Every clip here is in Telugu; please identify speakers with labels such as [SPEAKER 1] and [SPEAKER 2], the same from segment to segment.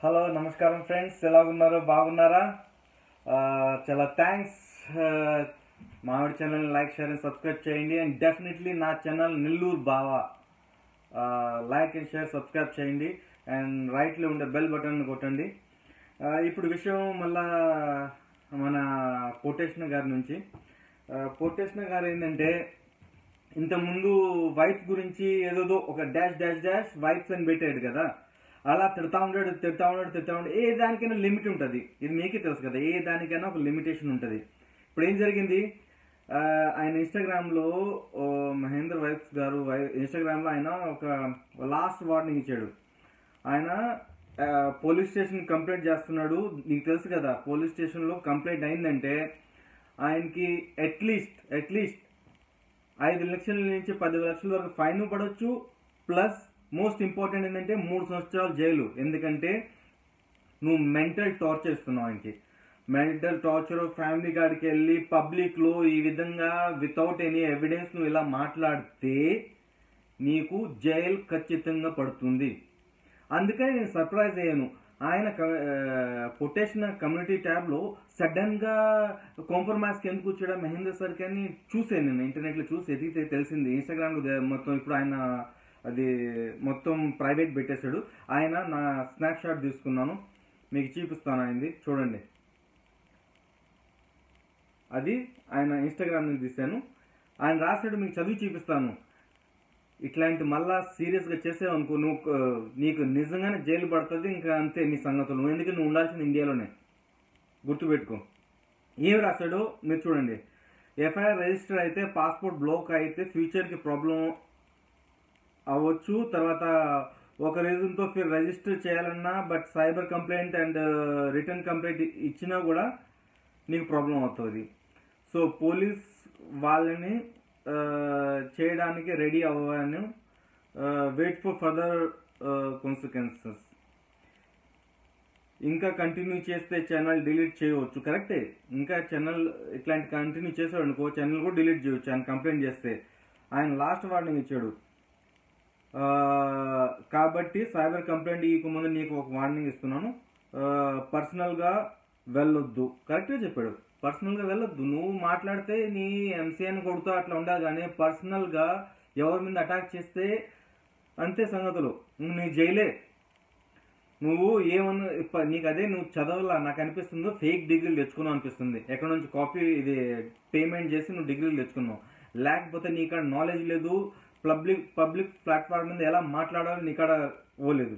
[SPEAKER 1] హలో నమస్కారం ఫ్రెండ్స్ ఎలాగున్నారు బాగున్నారా ఆ, చాలా థ్యాంక్స్ మామిడి channel like share and subscribe చేయండి అండ్ డెఫినెట్లీ నా ఛానల్ నెల్లూరు బావా లైక్ అండ్ షేర్ సబ్స్క్రైబ్ చేయండి అండ్ రైట్లో ఉండే బెల్ బటన్ కొట్టండి ఆ, ఇప్పుడు విషయం మళ్ళా మన కోటేశ్వర గారి నుంచి కోటేశ్వర గారు ఏంటంటే ఇంతకుముందు వైఫ్ గురించి ఏదోదో ఒక డాష్ డాష్ డాష్ వైఫ్స్ అని పెట్టాడు కదా అలా తిడతా ఉంటాడు తిడతా ఉంటాడు తిడతా ఉంటాడు ఏ దానికైనా లిమిట్ ఉంటుంది ఇది మీకే తెలుసు కదా ఏ దానికైనా ఒక లిమిటేషన్ ఉంటుంది ఇప్పుడు ఏం జరిగింది ఆ, ఆయన ఇన్స్టాగ్రామ్లో ఓ మహేంద్ర వైఫ్స్ గారు వై- ఇన్స్టాగ్రామ్లో ఆయన ఒక లాస్ట్ వార్నింగ్ ఇచ్చాడు ఆయన ఆ, పోలీస్ స్టేషన్ కంప్లైంట్ చేస్తున్నాడు నీకు తెలుసు కదా పోలీస్ స్టేషన్లో కంప్లైంట్ అయిందంటే ఆయనకి అట్లీస్ట్ అట్లీస్ట్ ఐదు లక్షల నుంచి పది లక్షల వరకు ఫైన్ పడవచ్చు ప్లస్ మోస్ట్ ఇంపార్టెంట్ ఏంటంటే మూడు సంవత్సరాలు జైలు ఎందుకంటే నువ్వు మెంటల్ టార్చర్ ఇస్తున్నావు ఆయనకి మెంటల్ టార్చర్ ఫ్యామిలీ గార్డ్కి వెళ్ళి పబ్లిక్లో ఈ విధంగా వితౌట్ ఎనీ ఎవిడెన్స్ నువ్వు ఇలా మాట్లాడితే నీకు జైలు ఖచ్చితంగా పడుతుంది అందుకని నేను సర్ప్రైజ్ అయ్యాను ఆయన కొటేషన్ కమ్యూనిటీ ట్యాబ్లో సడన్గా కాంప్రమైజ్కి ఎందుకు వచ్చాడా మహేంద్ర సార్ కానీ చూసాను నేను ఇంటర్నెట్లో చూసి ఎదిగితే తెలిసింది ఇన్స్టాగ్రామ్లో దే- మొత్తం ఇప్పుడు ఆయన అది మొత్తం ప్రైవేట్ పెట్టేశాడు ఆయన నా స్నాప్ షాట్ తీసుకున్నాను మీకు చూపిస్తాను ఆయనది చూడండి అది ఆయన ఇన్స్టాగ్రామ్ నుంచి తీశాను ఆయన రాశాడు మీకు చదివి చూపిస్తాను ఇట్లాంటి మళ్ళా సీరియస్గా చేసావు అనుకో నువ్వు ఆ, నీకు నిజంగానే జైలు పడుతుంది ఇంకా అంతే నీ సంగతులు నువ్వు ఎందుకు నువ్వు ఉండాల్సింది ఇండియాలోనే గుర్తుపెట్టుకో ఏం రాశాడో మీరు చూడండి ఎఫ్ఐఆర్ రిజిస్టర్ అయితే పాస్పోర్ట్ బ్లాక్ అయితే ఫ్యూచర్కి ప్రాబ్లం అవ్వచ్చు తర్వాత ఒక రీజన్తో ఫిర్ రిజిస్టర్ చేయాలన్నా but cyber complaint and return complaint ఇచ్చినా కూడా నీకు ప్రాబ్లం అవుతుంది సో పోలీస్ వాళ్ళని ఆ, చేయడానికి రెడీ అవ్వను వెయిట్ ఫర్ ఫర్దర్ కాన్సిక్వెన్సెస్ ఇంకా కంటిన్యూ చేస్తే ఛానల్ డిలీట్ చేయవచ్చు కరెక్టే ఇంకా ఛానల్ ఇట్లాంటి కంటిన్యూ చేసాడు అనుకో ఛానల్ కూడా డిలీట్ చేయవచ్చు ఆయన కంప్లైంట్ చేస్తే ఆయన లాస్ట్ వార్నింగ్ ఇచ్చాడు ఆ, కాబట్టి సైబర్ కంప్లైంట్ ఇవ్వకముందు నీకు ఒక వార్నింగ్ ఇస్తున్నాను పర్సనల్గా వెళ్ళొద్దు కరెక్ట్గా చెప్పాడు పర్సనల్గా వెళ్ళొద్దు నువ్వు మాట్లాడితే నీ ఎంసీఎన్ కొడుతూ అట్లా ఉండాలి కానీ పర్సనల్గా ఎవరి మీద అటాక్ చేస్తే అంతే సంగతులు నువ్వు నీ జైలే నువ్వు ఏమన్నా ఇప్ప- నీకు అదే నువ్వు చదవాలా నాకు అనిపిస్తుందో ఫేక్ డిగ్రీలు తెచ్చుకున్నావు అనిపిస్తుంది ఎక్కడ నుంచి కాపీ ఇది పేమెంట్ చేసి నువ్వు డిగ్రీలు తెచ్చుకున్నావు లేకపోతే నీ కాడ నాలెడ్జ్ లేదు పబ్లిక్ పబ్లిక్ ప్లాట్ఫామ్ మీద ఎలా మాట్లాడాలో నీ కాడ ఓలేదు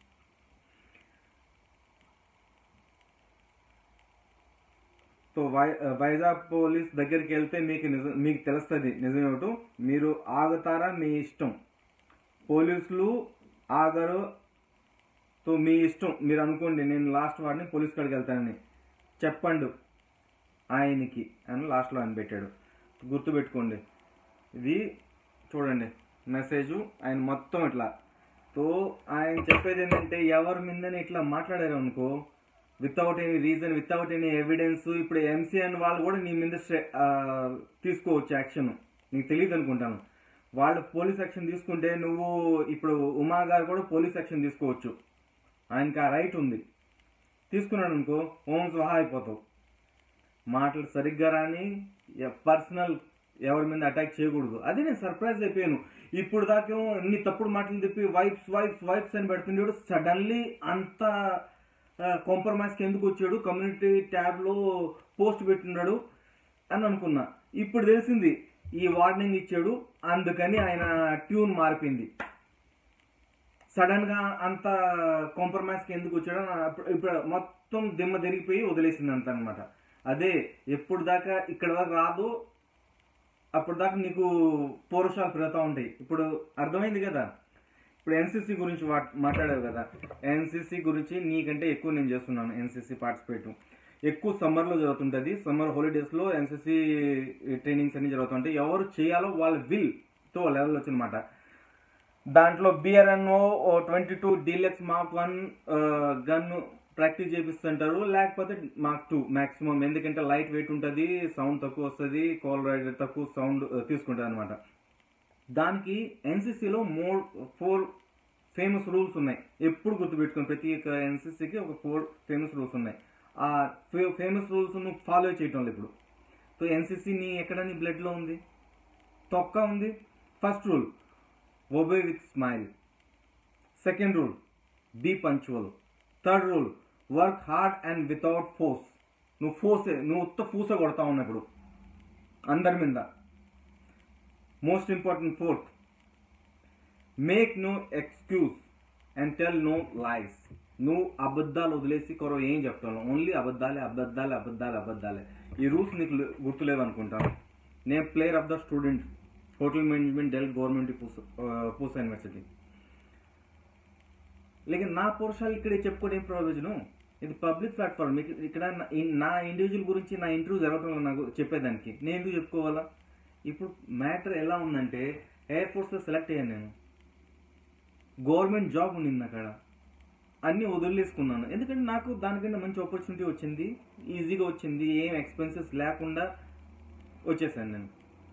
[SPEAKER 1] సో వై వైజాగ్ పోలీస్ దగ్గరికి వెళ్తే మీకు నిజం మీకు తెలుస్తుంది నిజమేమిటో మీరు ఆగుతారా మీ ఇష్టం పోలీసులు ఆగరు సో మీ ఇష్టం మీరు అనుకోండి నేను లాస్ట్ వాడిని పోలీస్ కాడికి వెళ్తానని చెప్పండు ఆయనకి అని లాస్ట్లో ఆయన పెట్టాడు గుర్తుపెట్టుకోండి ఇది చూడండి మెసేజ్ ఆయన మొత్తం ఇట్లా సో ఆయన చెప్పేది ఏంటంటే ఎవరి మీదనే ఇట్లా మాట్లాడారు అనుకో without any reason without any evidence ఇప్పుడు ఎంసీఎన్ వాళ్ళు కూడా నీ మీద స్ట్రె- ఆ, తీసుకోవచ్చు యాక్షన్ నీకు తెలియదు అనుకుంటాను వాళ్ళు పోలీస్ యాక్షన్ తీసుకుంటే నువ్వు ఇప్పుడు ఉమా గారు కూడా పోలీస్ యాక్షన్ తీసుకోవచ్చు ఆయనకి ఆ రైట్ ఉంది తీసుకున్నాడు అనుకో ఓం స్వహా అయిపోతావు మాటలు సరిగ్గా రాని పర్సనల్ ఎవరి మీద అటాక్ చేయకూడదు అది నేను సర్ప్రైజ్ అయిపోయాను ఇప్పుడు దాకేమో ఎన్ని తప్పుడు మాటలు చెప్పి వైఫ్స్ వైఫ్స్ వైఫ్స్ అని పెడుతుండేవాడు సడన్లీ అంత కాంప్రమైజ్కి ఎందుకు వచ్చాడు కమ్యూనిటీ ట్యాబ్లో పోస్ట్ పెట్టినాడు అని అనుకున్నా ఇప్పుడు తెలిసింది ఈ వార్నింగ్ ఇచ్చాడు అందుకని ఆయన ట్యూన్ మారిపోయింది సడన్ గా అంత కాంప్రమైజ్కి ఎందుకు వచ్చాడో నా- ఇప్పుడు- ఇప్పుడు మొత్తం దిమ్మ తిరిగిపోయి వదిలేసింది అంత అనమాట అదే ఎప్పుడు దాకా ఇక్కడ వరకు రాదు అప్పుడు దాకా నీకు పౌరుషాలు పెరుగుతూ ఉంటాయి ఇప్పుడు అర్థమైంది కదా ఇప్పుడు ఎన్సీసీ గురించి వా- మాట్లాడావు కదా ఎన్సీసీ గురించి నీకంటే ఎక్కువ నేను చేస్తున్నాను ఎన్సీసీ పార్టిసిపేట్ ఎక్కువ సమ్మర్లో జరుగుతుంటుంది సమ్మర్ హాలిడేస్లో ఎన్సీసీ ట్రైనింగ్స్ అన్ని జరుగుతుంటాయి ఎవరు చేయాలో వాళ్ళ విల్తో లెవెల్ వచ్చినమాట దాంట్లో BRNO twenty two deluxe mark one gun practice చేపిస్తుంటారు లేకపోతే మార్క్ టూ మాక్సిమం ఎందుకంటే లైట్ వెయిట్ ఉంటుంది సౌండ్ తక్కువ వస్తుంది కాల్ రైడర్ తక్కువ సౌండ్ తీసుకుంటుంది అనమాట దానికి ఎన్సీసీలో మోర్ ఫోర్ ఫేమస్ రూల్స్ ఉన్నాయి ఎప్పుడు గుర్తుపెట్టుకుని ప్రతి ఒక్క ఎన్సీసీకి ఒక ఫోర్ ఫేమస్ రూల్స్ ఉన్నాయి ఆ ఫేమస్ రూల్స్ నువ్వు ఫాలో చేయటం లేదు ఇప్పుడు సో ఎన్సీసీ నీ ఎక్కడ నీ బ్లడ్లో ఉంది తొక్క ఉంది first rule obey with smile second rule be punctual third rule work hard and without force నువ్వు ఫోర్స్ నువ్వు ఉత్త ఫూస కొడతా ఉన్నా ఇప్పుడు అందరి మీద most important fourth make no excuse and tell no lies నువ్వు అబద్ధాలు వదిలేసి కొరవ ఏం చెప్తాను ఓన్లీ అబద్ధాలే అబద్ధాలే అబద్ధాలే అబద్ధాలే ఈ రూల్స్ నీకు లే- గుర్తులేవు అనుకుంటాను నేను player of the student hotel management డెల్ గవర్నమెంట్ పూస పూసా యూనివర్సిటీ లేక నా పోర్షాలు ఇక్కడ చెప్పుకోవడం ప్రయోజనం ఇది పబ్లిక్ ప్లాట్ఫామ్ మీకు ఇక్కడ నా- ఈ- నా ఇండివిజువల్ గురించి నా ఇంటర్వ్యూ జరగటం నాకు చెప్పేదానికి నేను ఎందుకు చెప్పుకోవాలా ఇప్పుడు మ్యాటర్ ఎలా ఉందంటే ఎయిర్ ఫోర్స్లో సెలెక్ట్ అయ్యాను నేను గవర్నమెంట్ జాబ్ ఉండింది అక్కడ అన్నీ వదిలేసుకున్నాను ఎందుకంటే నాకు దానికన్నా మంచి ఆపర్చునిటీ వచ్చింది ఈజీగా వచ్చింది ఏం ఎక్స్పెన్సెస్ లేకుండా వచ్చేసాను నేను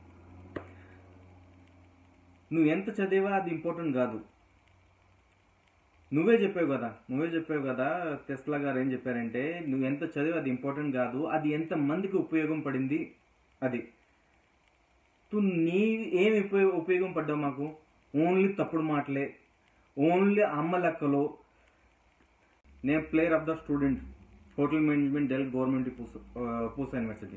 [SPEAKER 1] నువ్వు ఎంత చదివా అది ఇంపార్టెంట్ కాదు నువ్వే చెప్పావు కదా నువ్వే చెప్పావు కదా టెస్లా గారు ఏం చెప్పారంటే నువ్వు ఎంత చదివి అది ఇంపార్టెంట్ కాదు అది ఎంత మందికి ఉపయోగం పడింది అది తు నీ ఏమి ఉపయోగ ఉపయోగం పడ్డావు మాకు ఓన్లీ తప్పుడు మాటలే ఓన్లీ అమ్మ లెక్కలో నేను player of the student hotel management డెల్ గవర్నమెంట్ పూస పూసా యూనివర్సిటీ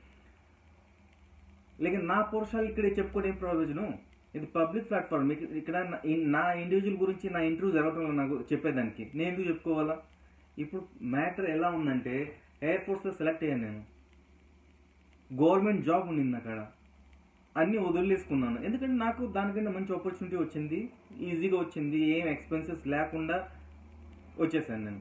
[SPEAKER 1] లేక నా పోర్షాలు ఇక్కడ చెప్పుకోవడం ప్రయోజనం ఇది పబ్లిక్ ప్లాట్ఫామ్ మీకు ఇక్కడ నా- ఈ- నా ఇండివిజువల్ గురించి నా ఇంటర్వ్యూ జరగటం నాకు చెప్పేదానికి నేను ఎందుకు చెప్పుకోవాలా ఇప్పుడు మ్యాటర్ ఎలా ఉందంటే ఎయిర్ ఫోర్స్లో సెలెక్ట్ అయ్యాను నేను గవర్నమెంట్ జాబ్ ఉండింది అక్కడ అన్నీ వదిలేసుకున్నాను ఎందుకంటే నాకు దానికన్నా మంచి ఆపర్చునిటీ వచ్చింది ఈజీగా వచ్చింది ఏం ఎక్స్పెన్సెస్ లేకుండా వచ్చేసాను నేను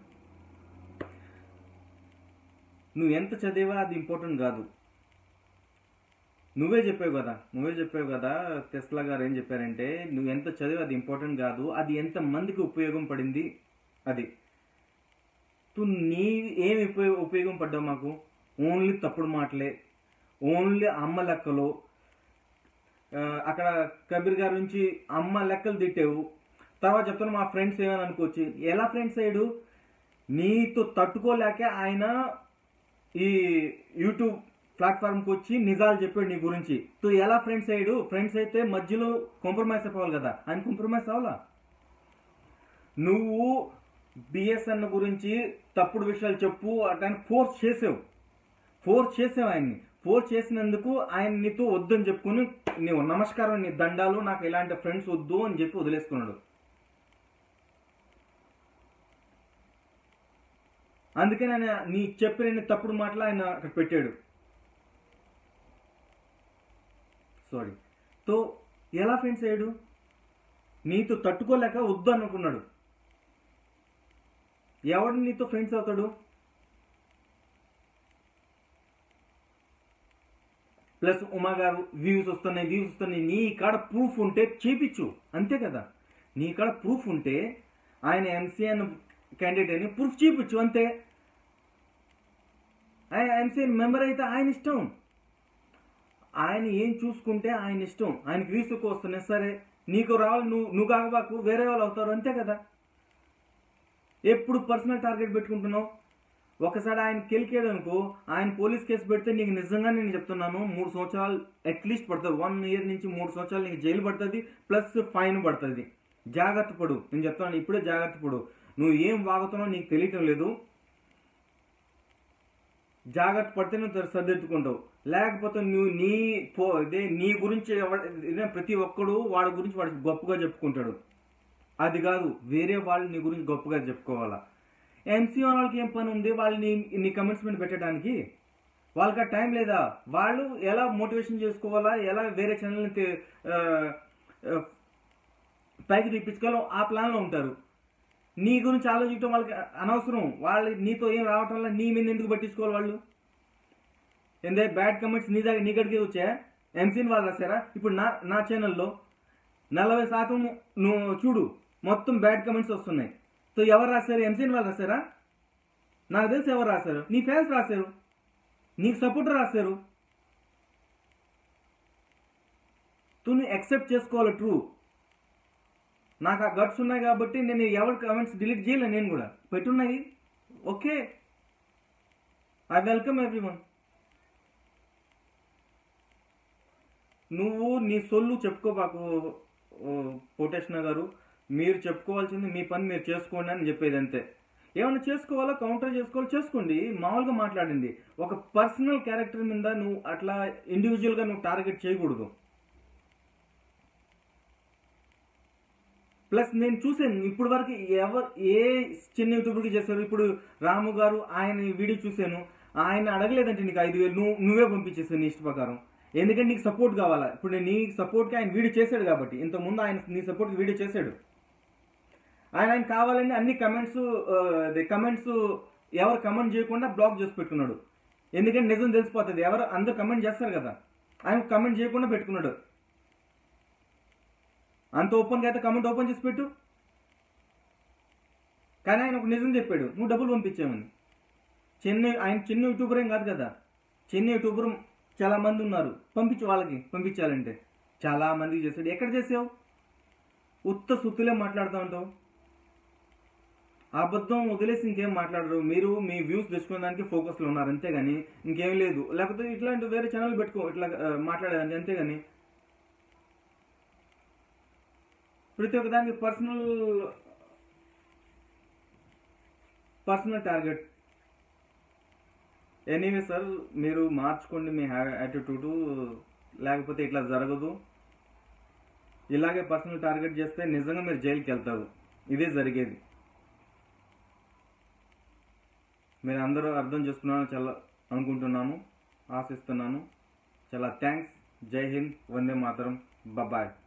[SPEAKER 1] నువ్వు ఎంత చదివా అది ఇంపార్టెంట్ కాదు నువ్వే చెప్పావు కదా నువ్వే చెప్పావు కదా టెస్లా గారు ఏం చెప్పారంటే నువ్వు ఎంత చదివి అది ఇంపార్టెంట్ కాదు అది ఎంత మందికి ఉపయోగం పడింది అది తు నీ ఏమి ఉపయోగ ఉపయోగం పడ్డావు మాకు ఓన్లీ తప్పుడు మాటలే ఓన్లీ అమ్మ లెక్కలో ఆ, అక్కడ కబీర్ గారి నుంచి అమ్మ లెక్కలు తిట్టావు తర్వాత చెప్తాను మా ఫ్రెండ్స్ ఏమని అనుకోవచ్చు ఎలా ఫ్రెండ్స్ అయ్యాడు నీతో తట్టుకోలేక ఆయన ఈ యూట్యూబ్ ప్లాట్ఫామ్కి వచ్చి నిజాలు చెప్పాడు నీ గురించి తో ఎలా ఫ్రెండ్స్ అయ్యాడు ఫ్రెండ్స్ అయితే మధ్యలో కాంప్రమైజ్ అయిపోవాలి కదా ఆయన కాంప్రమైజ్ అవ్వాలా నువ్వు బిఎస్ఎన్ గురించి తప్పుడు విషయాలు చెప్పు అటని ఫోర్స్ చేసావు ఫోర్స్ చేసావు ఆయన్ని ఫోర్స్ చేసినందుకు ఆయన నీతో వద్దని చెప్పుకుని నీవు నమస్కారం నీ దండాలు నాకు ఇలాంటి ఫ్రెండ్స్ వద్దు అని చెప్పి వదిలేసుకున్నాడు అందుకని ఆయన నీ చెప్పిన తప్పుడు మాటలు ఆయన అక్కడ పెట్టాడు సారీ తో ఎలా ఫ్రెండ్స్ అయ్యాడు నీతో తట్టుకోలేక వద్దు అనుకున్నాడు ఎవడు నీతో ఫ్రెండ్స్ అవుతాడు ప్లస్ ఉమా గారు వ్యూస్ వస్తున్నాయి వ్యూస్ వస్తున్నాయి నీ కాడ ప్రూఫ్ ఉంటే చేపించు అంతే కదా నీ కాడ ప్రూఫ్ ఉంటే ఆయన ఎంసీఎన్ క్యాండిడేట్ అని ప్రూఫ్ చూపించు అంతే ఆయన ఎంసీఎన్ మెంబర్ అయితే ఆయన ఇష్టం ఆయన ఏం చూసుకుంటే ఆయన ఇష్టం ఆయనకి వ్యూస్ ఎక్కువ వస్తున్నాయి సరే నీకు రావాలి నువ్వు నువ్వు కాకబాకు వేరే వాళ్ళు అవుతారు అంతే కదా ఎప్పుడు పర్సనల్ టార్గెట్ పెట్టుకుంటున్నావు ఒకసారి ఆయన కెలికాడు అనుకో ఆయన పోలీస్ కేసు పెడితే నీకు నిజంగా నేను చెప్తున్నాను మూడు సంవత్సరాలు అట్లీస్ట్ పడుతుంది వన్ ఇయర్ నుంచి మూడు సంవత్సరాలు నీకు జైలు పడుతుంది ప్లస్ ఫైన్ పడుతుంది జాగ్రత్త పడు నేను చెప్తున్నాను ఇప్పుడే జాగ్రత్త పడు నువ్వు ఏం వాగుతున్నావు నీకు తెలియటం లేదు జాగ్రత్త పడితే నువ్వు సర్దిద్దుకుంటావు లేకపోతే నువ్వు నీ పో ఇదే నీ గురించి ఎవడ- ఇదే ప్రతి ఒక్కడు వాడి గురించి వాడు గొప్పగా చెప్పుకుంటాడు అది కాదు వేరే వాళ్ళు నీ గురించి గొప్పగా చెప్పుకోవాలా ఎంసీ వాళ్ళకి ఏం పని ఉంది వాళ్ళు నీ నీ కమెంట్స్మెంట్ పెట్టడానికి వాళ్ళకి ఆ టైం లేదా వాళ్ళు ఎలా మోటివేషన్ చేసుకోవాలా ఎలా వేరే ఛానల్ని తే- ఆ, ఆ, పైకి తెప్పించుకోవాలో ఆ ప్లాన్లో ఉంటారు నీ గురించి ఆలోచించడం వాళ్ళకి అనవసరం వాళ్ళు నీతో ఏం రావటం వల్ల నీ మీద ఎందుకు పట్టించుకోవాలి వాళ్ళు ఏందే బ్యాడ్ కమెంట్స్ నీ దగ్గర నీ గడికి వచ్చా ఎంసీని వాళ్ళు రాశారా ఇప్పుడు నా నా ఛానల్లో నలభై శాతం నువ్వు చూడు మొత్తం బ్యాడ్ కమెంట్స్ వస్తున్నాయి సో ఎవరు రాశారు ఎంసీని వాళ్ళు రాశారా నాకు తెలిసి ఎవరు రాశారు నీ ఫ్యాన్స్ రాశారు నీకు సపోర్టర్ రాశారు తు నువ్వు యాక్సెప్ట్ చేసుకోవాలి ట్రూ నాకు ఆ గట్స్ ఉన్నాయి కాబట్టి నేను ఎవరి కమెంట్స్ డిలీట్ చేయలే నేను కూడా పెట్టున్నాయి okay I welcome everyone నువ్వు నీ సొల్లు చెప్పుకోబాకు ఓ, కోటేశ్వర గారు మీరు చెప్పుకోవాల్సింది మీ పని మీరు చేసుకోండి అని చెప్పేది అంతే ఏమైనా చేసుకోవాలా కౌంటర్ చేసుకోవాలో చేసుకోండి మామూలుగా మాట్లాడండి ఒక పర్సనల్ క్యారెక్టర్ మీద నువ్వు అట్లా ఇండివిజువల్గా నువ్వు టార్గెట్ చేయకూడదు ప్లస్ నేను చూసాను ఇప్పుడు వరకు ఎవరు ఏ చిన్న యూట్యూబర్కి చేశారు ఇప్పుడు రాము గారు ఆయన వీడియో చూశాను ఆయన అడగలేదంటే నీకు ఐదు వేలు నువ్వు నువ్వే పంపించేసావు నీ ఇష్ట ప్రకారం ఎందుకంటే నీకు సపోర్ట్ కావాలా ఇప్పుడు నేను నీ సపోర్ట్కి ఆయన వీడియో చేశాడు కాబట్టి ఇంతకుముందు ఆయన నీ సపోర్ట్కి వీడియో చేశాడు ఆయన ఆయన కావాలని అన్ని కమెంట్స్ కమెంట్స్ ఎవరు కమెంట్ చేయకుండా బ్లాక్ చేసి పెట్టుకున్నాడు ఎందుకంటే నిజం తెలిసిపోతుంది ఎవరు అందరు కమెంట్ చేస్తారు కదా ఆయన కమెంట్ చేయకుండా పెట్టుకున్నాడు అంత ఓపెన్గా అయితే కమెంట్ ఓపెన్ చేసి పెట్టు కానీ ఆయన ఒక నిజం చెప్పాడు నువ్వు డబ్బులు పంపించామని చిన్న ఆయన చిన్న యూట్యూబర్ ఏం కాదు కదా చిన్న యూట్యూబర్ చాలా మంది ఉన్నారు పంపించు వాళ్ళకి పంపించాలంటే చాలా మందికి చేశాడు ఎక్కడ చేసావు ఉత్త సుత్తులే మాట్లాడుతూ ఉంటావు అబద్ధం వదిలేసి ఇంకేం మాట్లాడరు మీరు మీ వ్యూస్ తెచ్చుకోవడానికి ఫోకస్లో ఉన్నారు అంతేగాని ఇంకేం లేదు లేకపోతే ఇట్లాంటి వేరే ఛానల్ పెట్టుకో ఇట్లా ఆ, మాట్లాడేదానికి అంతేగాని ప్రతి ఒక్క దానికి personal personal target anyway sir మీరు మార్చుకోండి మీ యాటిట్యూడ్ లేకపోతే ఇట్లా జరగదు ఇలాగే పర్సనల్ టార్గెట్ చేస్తే నిజంగా మీరు జైలుకి వెళ్తారు ఇదే జరిగేది మీరు అందరూ అర్థం చేసుకున్నారని చాలా అనుకుంటున్నాను ఆశిస్తున్నాను చాలా థ్యాంక్స్ జై హింద్ వందే మాతరం బాయ్